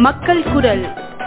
மக்கள் குரல்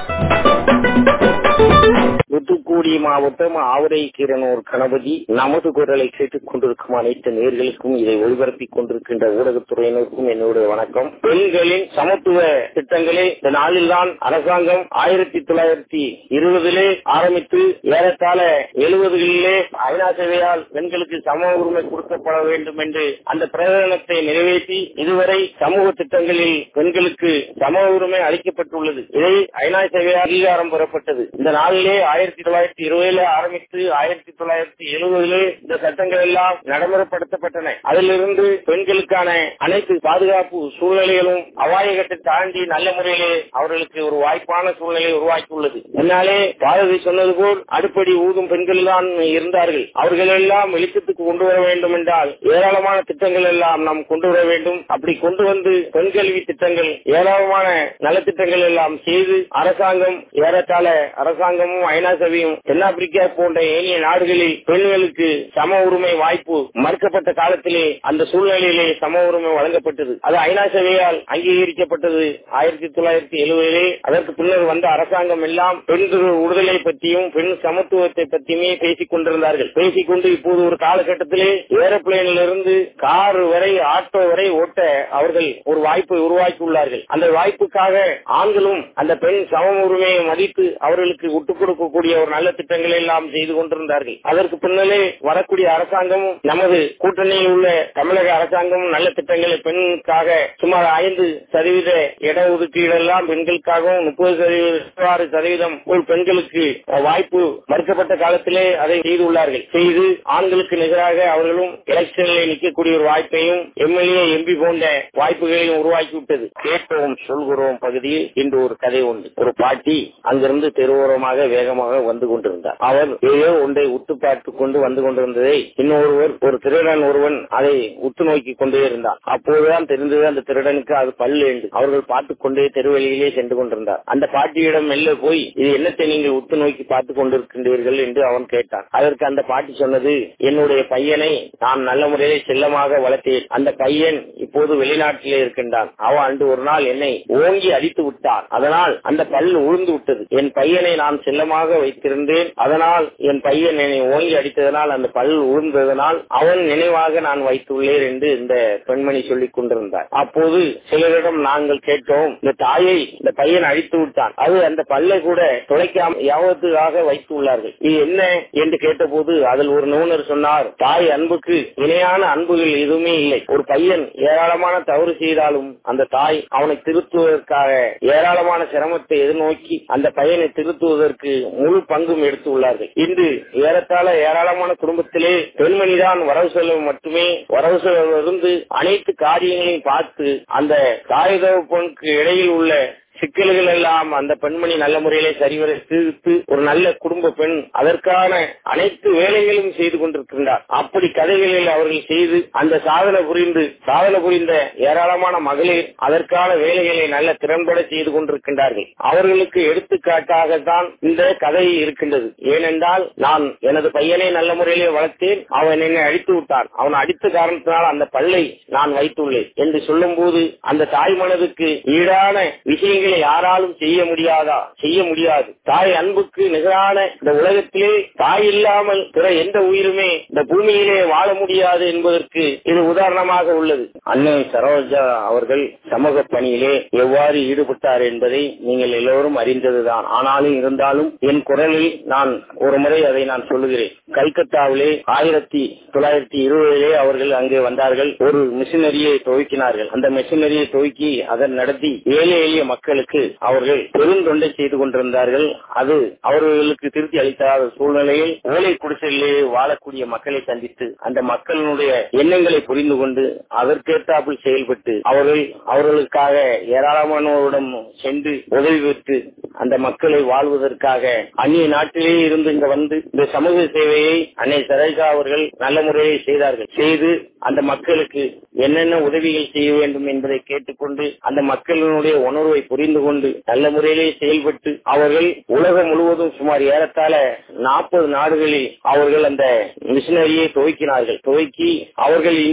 தூத்துக்குடி மாவட்டம் ஆவரை கிரணூர் கணபதி நமது குரலை கேட்டுக் கொண்டிருக்கும் அனைத்து நேர்களுக்கும் இதை ஒளிபரப்பிக் கொண்டிருக்கின்ற ஊடகத்துறையினருக்கும் என்னுடைய வணக்கம் பெண்களின் சமத்துவ திட்டங்களை இந்த நாளில்தான் அரசாங்கம் ஆயிரத்தி தொள்ளாயிரத்தி இருபதிலே ஆரம்பித்து ஏறத்தாழ எழுபதுகளிலே ஐநா சபையால் பெண்களுக்கு சம உரிமை கொடுக்கப்பட வேண்டும் என்று அந்த பிரகடனத்தை நிறைவேற்றி இதுவரை சமூக திட்டங்களில் பெண்களுக்கு சம உரிமை அளிக்கப்பட்டுள்ளது இதை ஐநா சபையால் அங்கீகாரம் பெறப்பட்டது இந்த நாளிலே ஆயிரத்தி தொள்ளாயிரத்தி இருபதுல ஆரம்பித்து ஆயிரத்தி தொள்ளாயிரத்தி எழுபதிலே இந்த சட்டங்கள் எல்லாம் நடைமுறைப்படுத்தப்பட்டன அதிலிருந்து பெண்களுக்கான அனைத்து பாதுகாப்பு சூழ்நிலைகளும் அபாயகத்தை தாண்டி நல்ல முறையிலே அவர்களுக்கு ஒரு வாய்ப்பான சூழ்நிலை உருவாக்கியுள்ளது முன்னாலே பாரதி சொன்னது போல் அடுப்படி ஊதும் பெண்கள் தான் இருந்தார்கள் அவர்கள் எல்லாம் வெளிச்சத்துக்கு கொண்டு வர வேண்டும் என்றால் ஏராளமான திட்டங்கள் எல்லாம் நாம் கொண்டு வர வேண்டும் அப்படி கொண்டு வந்து பெண் கல்வி திட்டங்கள் ஏராளமான நலத்திட்டங்கள் எல்லாம் செய்து அரசாங்கம் ஏறத்தாழ அரசாங்கமும் ஐநா சபையும் தென்னாப்பிரிக்கா போன்ற ஏனைய நாடுகளில் பெண்களுக்கு சம உரிமை வாய்ப்பு மறுக்கப்பட்ட காலத்திலே அந்த சூழ்நிலையிலே சம உரிமை வழங்கப்பட்டது அது ஐநா சபையால் அங்கீகரிக்கப்பட்டது ஆயிரத்தி தொள்ளாயிரத்தி எழுபதிலே அதற்கு பின்னர் வந்த அரசாங்கம் எல்லாம் பெண் விடுதலை பற்றியும் பெண் சமத்துவத்தை பற்றியுமே பேசிக் கொண்டிருந்தார்கள் பேசிக்கொண்டு இப்போது ஒரு காலகட்டத்திலே ஏரோப்ளேனில் இருந்து கார் வரை ஆட்டோ வரை ஓட்ட அவர்கள் ஒரு வாய்ப்பை உருவாக்கியுள்ளார்கள் அந்த வாய்ப்புக்காக ஆண்களும் அந்த பெண் சம உரிமையை மதித்து அவர்களுக்கு விட்டுக் கொடுக்கக்கூடிய ஒரு நல்ல திட்டங்களை எல்லாம் செய்து கொண்டிருந்தார்கள் அதற்கு பின்னலே வரக்கூடிய அரசாங்கமும் நமது கூட்டணியில் உள்ள தமிழக அரசாங்கமும் நல்ல திட்டங்களை பெண்ணுக்காக சுமார் ஐந்து சதவீத இட ஒதுக்கீடு எல்லாம் பெண்களுக்காகவும் முப்பது சதவீதம் ஆறு சதவீதம் ஒரு பெண்களுக்கு வாய்ப்பு மறுக்கப்பட்ட காலத்திலே அதை செய்துள்ளார்கள் செய்து ஆண்களுக்கு நிகராக அவர்களும் எலெக்ஷனில் நிற்கக்கூடிய ஒரு வாய்ப்பையும் எம்எல்ஏ எம்பி போன்ற வாய்ப்புகளையும் உருவாக்கிவிட்டது கேட்போம் சொல்கிறோம் பகுதியில் இன்று ஒரு கதை உண்டு ஒரு பாட்டி அங்கிருந்து தெருவோரமாக வேகமாக வந்து கொண்டிருந்தார் அவர் ஏதோ ஒன்றை உத்து பார்த்துக் கொண்டு வந்து கொண்டிருந்ததை இன்னொருவர் ஒரு திருடன் ஒருவன் அதை உத்து நோக்கி கொண்டே இருந்தார் அப்போதுதான் தெரிந்தது அந்த திருடனுக்கு அது பல்லு என்று அவர்கள் பார்த்துக் கொண்டே தெருவெளியிலே சென்று கொண்டிருந்தார் அந்த பாட்டியிடம் மெல்ல போய் இது என்னத்தை நீங்கள் உத்து நோக்கி பார்த்துக் கொண்டிருக்கின்றீர்கள் என்று அவன் கேட்டான் அதற்கு அந்த பாட்டி சொன்னது என்னுடைய பையனை நான் நல்ல முறையில் செல்லமாக வளர்த்தேன் அந்த பையன் இப்போது வெளிநாட்டிலே இருக்கின்றான் அவன் அன்று ஒரு நாள் என்னை ஓங்கி அடித்து விட்டான் அதனால் அந்த பல் உழுந்து விட்டது என் பையனை நான் செல்லமாக வைத்திருந்தேன் அதனால் என் பையன் என்னை ஓங்கி அடித்ததனால் அந்த பல் உழுந்ததனால் அவன் நினைவாக நான் வைத்துள்ளேன் என்று இந்த பெண்மணி சொல்லிக் கொண்டிருந்தார் அப்போது சிலரிடம் நாங்கள் கேட்டோம் இந்த தாயை இந்த பையன் அழித்து விட்டான் அது அந்த பல்லை கூட துளைக்காம யாவத்துக்காக வைத்துள்ளார்கள் இது என்ன என்று கேட்டபோது அதில் ஒரு நிபுணர் சொன்னார் தாய் அன்புக்கு இணையான அன்புகள் எதுவுமே இல்லை ஒரு பையன் ஏராளமான தவறு செய்தாலும் அந்த தாய் அவனை திருத்துவதற்காக ஏராளமான சிரமத்தை எதிர்நோக்கி அந்த பையனை திருத்துவதற்கு முழு பங்கும் எடுத்துள்ளார்கள் இன்று ஏறத்தாழ ஏராளமான குடும்பத்திலே பெண்மணிதான் வரவு செலவு மட்டுமே வரவு செலவிலிருந்து அனைத்து காரியங்களையும் பார்த்து அந்த தாய் தகப்பனுக்கு இடையில் உள்ள சிக்கல்கள் எல்லாம் அந்த பெண்மணி நல்ல முறையிலே சரிவர தீர்த்து ஒரு நல்ல குடும்ப பெண் அதற்கான அனைத்து வேலைகளும் செய்து கொண்டிருக்கின்றார் அப்படி கதைகளில் அவர்கள் செய்து அந்த சாதனை புரிந்து சாதனை புரிந்த ஏராளமான மகளிர் அதற்கான வேலைகளை நல்ல திறன்பட செய்து கொண்டிருக்கின்றார்கள் அவர்களுக்கு எடுத்துக்காட்டாகத்தான் இந்த கதை இருக்கின்றது ஏனென்றால் நான் எனது பையனை நல்ல முறையிலே வளர்த்தேன் அவன் என்னை அடித்து விட்டான் அவன் அடித்த காரணத்தினால் அந்த பல்லை நான் வைத்துள்ளேன் என்று சொல்லும் போது அந்த தாய் மனதுக்கு ஈடான விஷயங்கள் விஷயங்களை யாராலும் செய்ய முடியாதா செய்ய முடியாது தாய் அன்புக்கு நிகரான இந்த உலகத்திலே தாய் இல்லாமல் பிற எந்த உயிருமே இந்த பூமியிலே வாழ முடியாது என்பதற்கு இது உதாரணமாக உள்ளது அன்னை சரோஜா அவர்கள் சமூக பணியிலே எவ்வாறு ஈடுபட்டார் என்பதை நீங்கள் எல்லோரும் அறிந்ததுதான் ஆனாலும் இருந்தாலும் என் குரலில் நான் ஒரு முறை அதை நான் சொல்லுகிறேன் கல்கத்தாவிலே ஆயிரத்தி தொள்ளாயிரத்தி இருபதிலே அவர்கள் அங்கே வந்தார்கள் ஒரு மிஷினரியை துவக்கினார்கள் அந்த மிஷினரியை துவக்கி அதை நடத்தி ஏழை எளிய மக்கள் மக்களுக்கு அவர்கள் பெருந்தொண்டை செய்து கொண்டிருந்தார்கள் அது அவர்களுக்கு திருப்தி அளிக்காத சூழ்நிலையில் ஓலை குடிசையிலே வாழக்கூடிய மக்களை சந்தித்து அந்த மக்களினுடைய எண்ணங்களை புரிந்து கொண்டு அதற்கேற்றாப்பில் செயல்பட்டு அவர்கள் அவர்களுக்காக ஏராளமானோரிடம் சென்று உதவி பெற்று அந்த மக்களை வாழ்வதற்காக அந்நிய நாட்டிலே இருந்து இங்க வந்து இந்த சமூக சேவையை அன்னை சரோஜா அவர்கள் நல்ல முறையில் செய்தார்கள் செய்து அந்த மக்களுக்கு என்னென்ன உதவிகள் செய்ய வேண்டும் என்பதை கேட்டுக்கொண்டு அந்த மக்களினுடைய உணர்வை புரிந்து கொண்டு நல்ல முறையிலே செயல்பட்டு அவர்கள் உலகம் முழுவதும் சுமார் ஏறத்தாழ நாற்பது நாடுகளில் அவர்கள் அந்த மிஷினரியை துவக்கினார்கள் துவக்கி அவர்கள் இன்று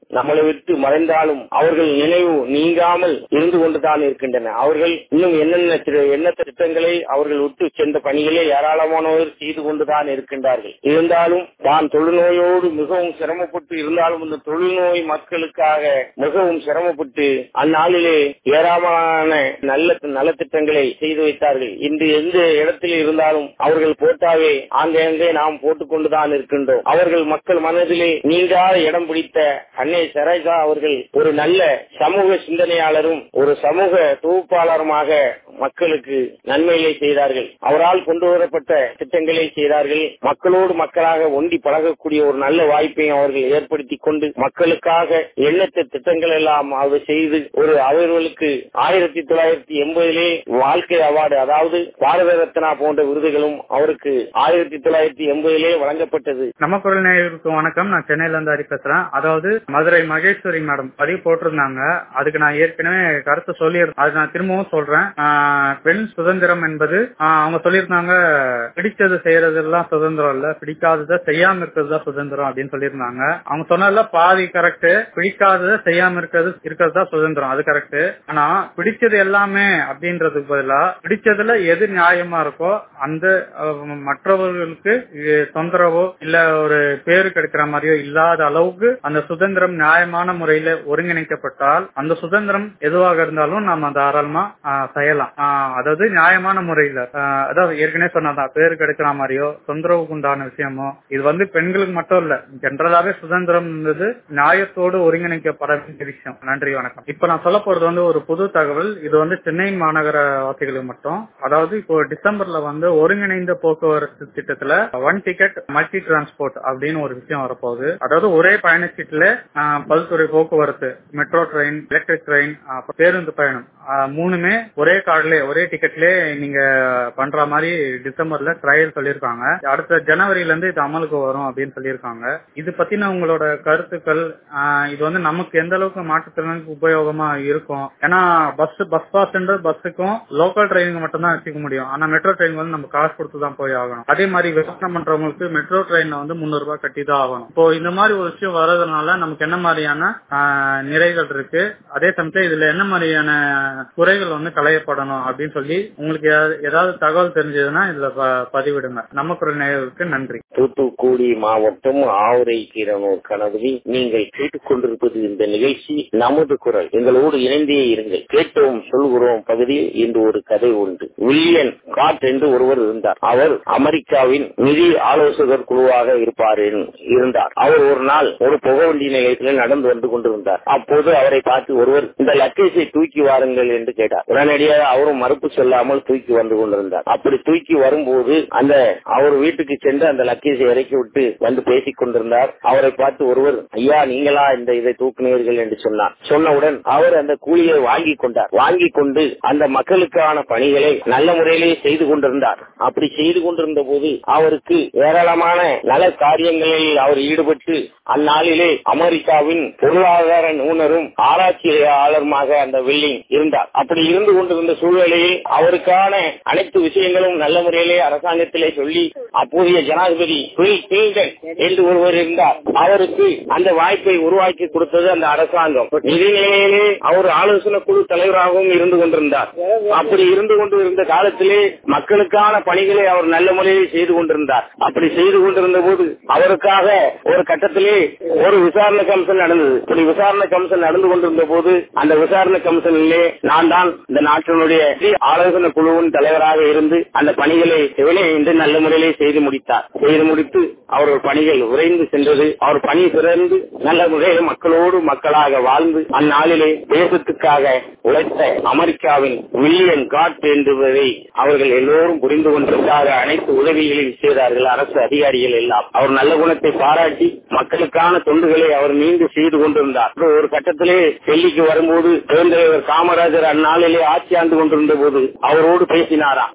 நம்மளை விட்டு மறைந்தாலும் அவர்கள் நினைவு நீங்காமல் இருந்து கொண்டுதான் இருக்கின்றன அவர்கள் இன்னும் என்னென்ன திரு- எண்ணற்ற திட்டங்களை அவர்கள் விட்டு சென்ற பணிகளை ஏராளமானவர் செய்து கொண்டுதான் இருக்கின்றார்கள் இருந்தாலும் தான் தொழுநோயோடு மிகவும் சிரமப்பட்டு இருந்தாலும் இந்த தொழுநோய் மக்களுக்காக மிகவும் சிரமப்பட்டு அந்நாளிலே ஏராளமான நல்ல நலத்திட்டங்களை செய்து வைத்தார்கள் இன்று எந்த இடத்தில் இருந்தாலும் அவர்கள் போட்டாவே ஆங்காங்கே நாம் போட்டுக் கொண்டுதான் இருக்கின்றோம் அவர்கள் மக்கள் மனதிலே நீங்காத இடம் பிடித்த அன்னை சரோஜா அவர்கள் ஒரு நல்ல சமூக சிந்தனையாளரும் ஒரு சமூக தொகுப்பாளருமாக மக்களுக்கு நன்மைகளை செய்தார்கள் அவரால் கொண்டு வரப்பட்ட திட்டங்களை செய்தார்கள் மக்களோடு மக்களாக ஒண்டி பழகக்கூடிய ஒரு நல்ல வாய்ப்பையும் அவர்கள் ஏற்படுத்திக் கொண்டு மக்களுக்காக எண்ணற்ற திட்டங்கள் எல்லாம் அவர் செய்து ஒரு அவர்களுக்கு ஆயிரத்தி தொள்ளாயிரத்தி எண்பதிலே வாழ்க்கை அவார்டு அதாவது பாரத ரத்னா போன்ற விருதுகளும் அவருக்கு ஆயிரத்தி தொள்ளாயிரத்தி எண்பதிலே வழங்கப்பட்டது நம்ம குரல் நேயர்களுக்கு வணக்கம் நான் சென்னையில இருந்து ஹரி பேசுறேன் அதாவது மதுரை மகேஸ்வரி மேடம் பதிவு போட்டிருந்தாங்க அதுக்கு நான் ஏற்கனவே கருத்து சொல்லியிருந்தேன் அது நான் திரும்பவும் சொல்றேன் ஆஹ் பெண் சுதந்திரம் என்பது ஆஹ் அவங்க சொல்லியிருந்தாங்க பிடிச்சது செய்யறதெல்லாம் சுதந்திரம் இல்ல பிடிக்காததை செய்யாம இருக்கிறது தான் சுதந்திரம் அப்படின்னு சொல்லியிருந்தாங்க அவங்க சொன்னதுல பாதி கரெக்ட் பிடிக்காததை செய்யாம இருக்கிறது இருக்கிறது தான் சுதந்திரம் அது கரெக்ட் ஆனா பிடிச்சது எல்லாமே அப்படின்றதுக்கு பதிலா பிடிச்சதுல எது நியாயமா இருக்கோ அந்த அஹ், மற்றவர்களுக்கு இது தொந்தரவோ இல்ல ஒரு பேரு கிடைக்கிற மாதிரியோ இல்லாத அளவுக்கு அந்த சுதந்திரம் நியாயமான முறையில ஒருங்கிணைக்கப்பட்டால் அந்த சுதந்திரம் எதுவாக இருந்தாலும் நாம தாராளமா ஆஹ், செய்யலாம் ஆஹ், அதாவது நியாயமான முறையில ஆஹ், அதாவது ஏற்கனவே சொன்னதான் பேரு கிடைக்கிற மாதிரியோ தொந்தரவுக்கு உண்டான விஷயமோ இது வந்து பெண்களுக்கு மட்டும் இல்ல ஜென்ரலாவே சுதந்திரம் என்பது நியாயத்தோடு ஒருங்கிணைக்கப்பட வேண்டிய விஷயம் நன்றி வணக்கம் இப்ப நான் சொல்ல போறது வந்து ஒரு புது தகவல் இது வந்து சென்னை மாநகர வாசிகளுக்கு மட்டும் அதாவது இப்போ டிசம்பர்ல வந்து ஒருங்கிணைந்த போக்குவரத்து திட்டத்துல ஒன் டிக்கெட் மல்டி டிரான்ஸ்போர்ட் அப்படின்னு ஒரு விஷயம் வரப்போகுது அதாவது ஒரே பயணச்சீட்டுல ஆஹ், பல்துறை போக்குவரத்து மெட்ரோ ட்ரெயின் எலக்ட்ரிக் ட்ரெயின் அப்புறம் பேருந்து பயணம் ஆஹ், மூணுமே ஒரே கார்டுல ஒரே டிக்கெட்ல நீங்க பண்ற மாதிரி டிசம்பர்ல ட்ரையல் சொல்லியிருக்காங்க அடுத்த ஜனவரில இருந்து இது அமலுக்கு வரும் அப்படின்னு சொல்லியிருக்காங்க இது பத்தின உங்களோட கருத்துக்கள் ஆஹ், இது வந்து நமக்கு எந்த அளவுக்கு மாற்றுத்திறனுக்கு உபயோகமா இருக்கும் ஏன்னா பஸ் பஸ் பாஸ்ன்றது பஸ்ஸுக்கும் லோக்கல் ட்ரெயினுக்கு மட்டும் தான் வச்சுக்க முடியும் ஆனா மெட்ரோ ட்ரெயின் வந்து நம்ம காசு கொடுத்து தான் போய் ஆகணும் அதே மாதிரி விவசாயம் பண்றவங்களுக்கு மெட்ரோ ட்ரெயின்ல வந்து முன்னூறு ரூபாய் கட்டி தான் ஆகணும் இப்போ இந்த மாதிரி ஒரு விஷயம் வர்றதுனால நமக்கு என்ன மாதிரியான ஆஹ், நிறைகள் இருக்கு அதே சமயத்துல இதுல என்ன மாதிரியான குறைகள் வந்து களையப்படணும் அப்படின்னு சொல்லி உங்களுக்கு ஏதாவது- ஏதாவது தகவல் தெரிஞ்சதுன்னா இதுல ப- பதிவிடுங்க நம்ம குரல் நேயர்களுக்கு நன்றி தூத்துக்குடி மாவட்டம் ஆவுரை கீரனூர் கணபதி நீங்கள் கேட்டுக்கொண்டிருப்பது இந்த நிகழ்ச்சி நமது குரல் எங்களோடு இணைந்தே இருங்கள் கேட்டோம் சொல்கிறோம் பகுதியில் இன்று ஒரு கதை உண்டு வில்லியன் காட் என்று ஒருவர் இருந்தார் அவர் அமெரிக்காவின் நிதி ஆலோசகர் குழுவாக இருப்பார் என்- இருந்தார் அவர் ஒரு நாள் ஒரு புகவண்டி நிலையத்தில் நடந்து வந்து கொண்டிருந்தார் அப்போது அவரை பார்த்து ஒருவர் இந்த லக்கேஜை தூக்கி வாருங்கள் என்று கேட்டார் உடனடியாக அவரும் மறுப்பு சொல்லாமல் தூக்கி வந்து கொண்டிருந்தார் அப்படி தூக்கி வரும்போது அந்த அவர் வீட்டுக்கு சென்று அந்த லக்கேஜை இறக்கி விட்டு வந்து பேசிக் கொண்டிருந்தார் அவரை பார்த்து ஒருவர் ஐயா நீங்களா இந்த இதை தூக்குனீர்கள் என்று சொன்னார் சொன்னவுடன் அவர் அந்த கூலியை வாங்கி கொண்டார் வாங்கி கொண்டு அந்த மக்களுக்கான பணிகளை நல்ல முறையிலே செய்து கொண்டிருந்தார் அப்படி செய்து கொண்டிருந்த போது அவருக்கு ஏராளமான நல காரியங்களில் அவர் ஈடுபட்டு அந்நாளிலே அமெரிக்காவின் பொருளாதார நிபுணரும் ஆராய்ச்சியாளருமாக அந்த வில்லிங் இருந்தார் அப்படி இருந்து கொண்டிருந்த சூழ்நிலையில் அவருக்கான அனைத்து விஷயங்களும் நல்ல முறையிலே அரசாங்கத்திலே சொல்லி அப்போதைய ஜனாதிபதி பில் கிளின்டன் என்று ஒருவர் இருந்தார் அவருக்கு அந்த வாய்ப்பை உருவாக்கி கொடுத்தது அந்த அரசாங்கம் நிதிநிலையிலே அவர் ஆலோசனை குழு தலைவராகவும் இருந்து கொண்டிருந்தார் அப்படி இருந்து கொண்டு இருந்த காலத்திலே மக்களுக்கான பணிகளை அவர் நல்ல முறையில் செய்து கொண்டிருந்தார் அப்படி செய்து கொண்டிருந்த போது அவருக்காக ஒரு கட்டத்திலே ஒரு விசாரணை கமிஷன் நடந்தது இப்படி விசாரணை கமிஷன் நடந்து கொண்டிருந்த போது அந்த விசாரணை கமிஷனிலே நான் தான் இந்த நாட்டினுடைய ஆலோசனை குழுவின் தலைவராக இருந்து அந்த பணிகளை இன்று நல்ல முறையிலே செய்து முடித்தார் செய்து முடித்து அவர்கள் பணிகள் விரைந்து சென்றது அவர் பணி சிறந்து நல்ல முறையில் மக்களோடு மக்களாக வாழ்ந்து அந்நாளிலே தேசத்துக்காக உழைத்த அமெரிக்காவின் வில்லியன் காட் என்பதை அவர்கள் எல்லோரும் புரிந்து கொண்டதற்காக அனைத்து உதவிகளையும் செய்தார்கள் அரசு அதிகாரிகள் எல்லாம் அவர் நல்ல குணத்தை பாராட்டி மக்களுக்கான தொண்டுகளை அவர் மீண்டும் செய்து கொண்டிருந்தார் அப்புறம் ஒரு கட்டத்திலே டெல்லிக்கு வரும்போது பெருந்தலைவர் காமராஜர் அந்நாளிலே ஆட்சி ஆண்டு கொண்டிருந்த போது அவரோடு பேசினாராம்